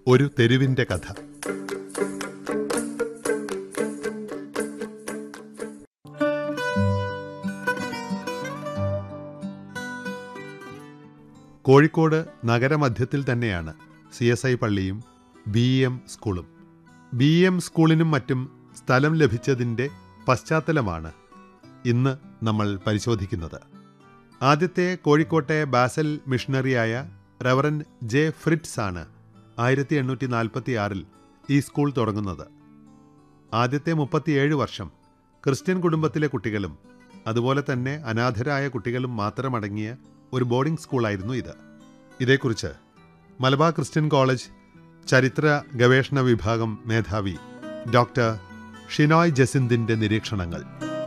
ഒരു തെരുവിന്റെ കഥ കോഴിക്കോട് നഗരമധ്യത്തിൽ തന്നെയാണ് സി എസ് ഐ പള്ളിയും ബി എം സ്കൂളും ബി എം സ്കൂളിനും മറ്റും സ്ഥലം ലഭിച്ചതിൻ്റെ പശ്ചാത്തലമാണ് ഇന്ന് നമ്മൾ പരിശോധിക്കുന്നത് ആദ്യത്തെ കോഴിക്കോട്ടെ ബാസൽ മിഷണറിയായ റവറൻ ജെ ഫ്രിറ്റ്സ് ആണ് ആയിരത്തി എണ്ണൂറ്റി നാൽപ്പത്തി ആറിൽ ഈ സ്കൂൾ തുടങ്ങുന്നത് ആദ്യത്തെ മുപ്പത്തിയേഴ് വർഷം ക്രിസ്ത്യൻ കുടുംബത്തിലെ കുട്ടികളും അതുപോലെ തന്നെ അനാഥരായ കുട്ടികളും മാത്രമടങ്ങിയ ഒരു ബോർഡിംഗ് സ്കൂളായിരുന്നു ഇത് ഇതേക്കുറിച്ച് മലബാർ ക്രിസ്ത്യൻ കോളേജ് ചരിത്ര ഗവേഷണ വിഭാഗം മേധാവി ഡോക്ടർ ഷിനോയ് ജസിന്തിന്റെ നിരീക്ഷണങ്ങൾ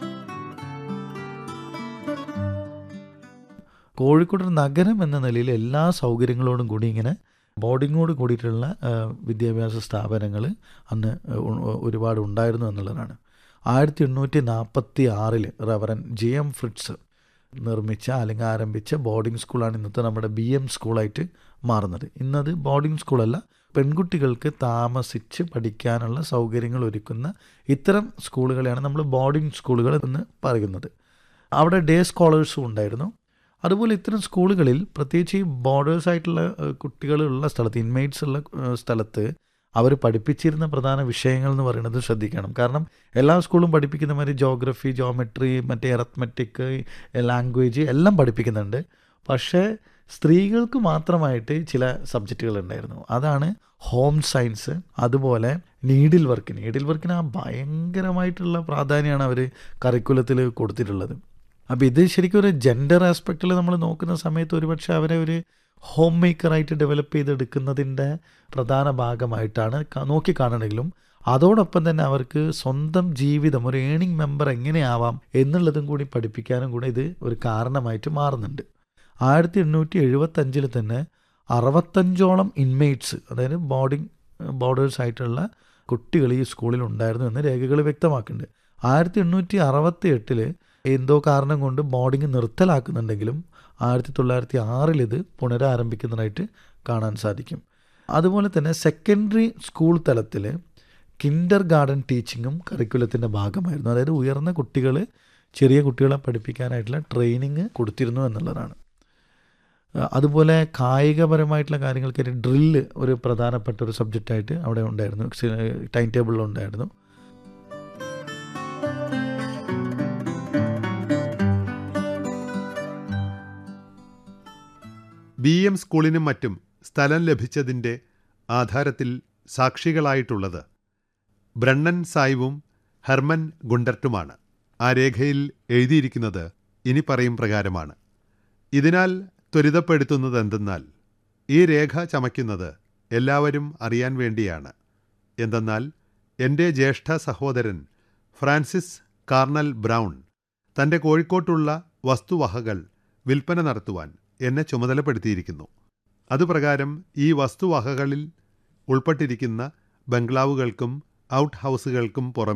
കോഴിക്കോട് ഒരു നഗരം എന്ന നിലയിൽ എല്ലാ സൗകര്യങ്ങളോടും കൂടി ഇങ്ങനെ ബോർഡിങ്ങോട് കൂടിയിട്ടുള്ള ആ, വിദ്യാഭ്യാസ സ്ഥാപനങ്ങൾ അന്ന് ഉ- ഒരുപാട് ഉണ്ടായിരുന്നു എന്നുള്ളതാണ് ആയിരത്തി എണ്ണൂറ്റി നാൽപ്പത്തി ആറിൽ റവറൻ ജി എം ഫ്രിറ്റ്സ് നിർമ്മിച്ച അല്ലെങ്കിൽ ആരംഭിച്ച ബോർഡിംഗ് സ്കൂളാണ് ഇന്നത്തെ നമ്മുടെ ബി എം സ്കൂളായിട്ട് മാറുന്നത് ഇന്നത് ബോർഡിംഗ് സ്കൂളല്ല പെൺകുട്ടികൾക്ക് താമസിച്ച് പഠിക്കാനുള്ള സൗകര്യങ്ങൾ ഒരുക്കുന്ന ഇത്തരം സ്കൂളുകളെയാണ് നമ്മൾ ബോർഡിംഗ് സ്കൂളുകൾ എന്ന് പറയുന്നത് അവിടെ ഡേ സ്കോളേഴ്സും ഉണ്ടായിരുന്നു അതുപോലെ ഇത്തരം സ്കൂളുകളിൽ പ്രത്യേകിച്ച് ഈ ബോർഡേഴ്സ് ആയിട്ടുള്ള ഏഹ്, കുട്ടികളുള്ള സ്ഥലത്ത് ഇൻമേറ്റ്സ് ഉള്ള ഏഹ്, സ്ഥലത്ത് അവർ പഠിപ്പിച്ചിരുന്ന പ്രധാന വിഷയങ്ങൾ എന്ന് പറയുന്നത് ശ്രദ്ധിക്കണം കാരണം എല്ലാ സ്കൂളും പഠിപ്പിക്കുന്ന മാതിരി ജോഗ്രഫി ജോമെട്രി മറ്റേ എറത്മെറ്റിക് ലാംഗ്വേജ് എല്ലാം പഠിപ്പിക്കുന്നുണ്ട് പക്ഷേ സ്ത്രീകൾക്ക് മാത്രമായിട്ട് ചില സബ്ജക്റ്റുകൾ ഉണ്ടായിരുന്നു അതാണ് ഹോം സയൻസ് അതുപോലെ നീഡിൽ വർക്ക് നീഡിൽ വർക്കിന് ആ ഭയങ്കരമായിട്ടുള്ള പ്രാധാന്യമാണ് അവർ കറിക്കുലത്തിൽ കൊടുത്തിട്ടുള്ളത് അപ്പോൾ ഇത് ശരിക്കും ഒരു ജെൻഡർ ആസ്പെക്റ്റിൽ നമ്മൾ നോക്കുന്ന സമയത്ത് ഒരുപക്ഷെ അവരെ ഒരു ഹോം മേക്കറായിട്ട് ഡെവലപ്പ് ചെയ്തെടുക്കുന്നതിൻ്റെ പ്രധാന ഭാഗമായിട്ടാണ് ക- നോക്കിക്കാണണമെങ്കിലും അതോടൊപ്പം തന്നെ അവർക്ക് സ്വന്തം ജീവിതം ഒരു ഏണിംഗ് മെമ്പർ എങ്ങനെയാവാം എന്നുള്ളതും കൂടി പഠിപ്പിക്കാനും കൂടി ഇത് ഒരു കാരണമായിട്ട് മാറുന്നുണ്ട് ആയിരത്തി എണ്ണൂറ്റി എഴുപത്തഞ്ചിൽ തന്നെ അറുപത്തഞ്ചോളം ഇൻമേറ്റ്സ് അതായത് ബോർഡിംഗ് ബോർഡേഴ്സ് ആയിട്ടുള്ള കുട്ടികൾ ഈ സ്കൂളിൽ ഉണ്ടായിരുന്നു എന്ന് രേഖകൾ വ്യക്തമാക്കുന്നുണ്ട് ആയിരത്തി എണ്ണൂറ്റി അറുപത്തി എട്ടില് എന്തോ കാരണം കൊണ്ട് ബോർഡിംഗ് നിർത്തലാക്കുന്നുണ്ടെങ്കിലും ആയിരത്തി തൊള്ളായിരത്തി ആറിൽ ഇത് പുനരാരംഭിക്കുന്നതായിട്ട് കാണാൻ സാധിക്കും അതുപോലെ തന്നെ സെക്കൻഡറി സ്കൂൾ തലത്തിൽ കിൻഡർ ഗാർഡൻ ടീച്ചിങ്ങും കരിക്കുലത്തിൻ്റെ ഭാഗമായിരുന്നു അതായത് ഉയർന്ന കുട്ടികൾ ചെറിയ കുട്ടികളെ പഠിപ്പിക്കാനായിട്ടുള്ള ട്രെയിനിങ് കൊടുത്തിരുന്നു എന്നുള്ളതാണ് ആ, അതുപോലെ കായികപരമായിട്ടുള്ള കാര്യങ്ങൾക്കായിട്ട് ഡ്രില്ല് ഒരു പ്രധാനപ്പെട്ട ഒരു സബ്ജക്റ്റായിട്ട് അവിടെ ഉണ്ടായിരുന്നു ടൈം ടേബിളിൽ ഉണ്ടായിരുന്നു ബി എം സ്കൂളിനും മറ്റും സ്ഥലം ലഭിച്ചതിൻ്റെ ആധാരത്തിൽ സാക്ഷികളായിട്ടുള്ളത് ബ്രണ്ണൻ സായിവും ഹെർമൻ ഗുണ്ടർട്ടുമാണ് ആ രേഖയിൽ എഴുതിയിരിക്കുന്നത് ഇനി പറയും പ്രകാരമാണ് ഇതിനാൽ ത്വരിതപ്പെടുത്തുന്നത് എന്തെന്നാൽ ഈ രേഖ ചമയ്ക്കുന്നത് എല്ലാവരും അറിയാൻ വേണ്ടിയാണ് എന്തെന്നാൽ എൻ്റെ ജ്യേഷ്ഠ സഹോദരൻ ഫ്രാൻസിസ് കാർണൽ ബ്രൗൺ തൻ്റെ കോഴിക്കോട്ടുള്ള വസ്തുവകകൾ വിൽപ്പന നടത്തുവാൻ എന്നെ ചുമതലപ്പെടുത്തിയിരിക്കുന്നു അതുപ്രകാരം ഈ വസ്തുവകകളിൽ ഉൾപ്പെട്ടിരിക്കുന്ന ബംഗ്ലാവുകൾക്കും ഔട്ട് ഹൗസുകൾക്കും പുറമെ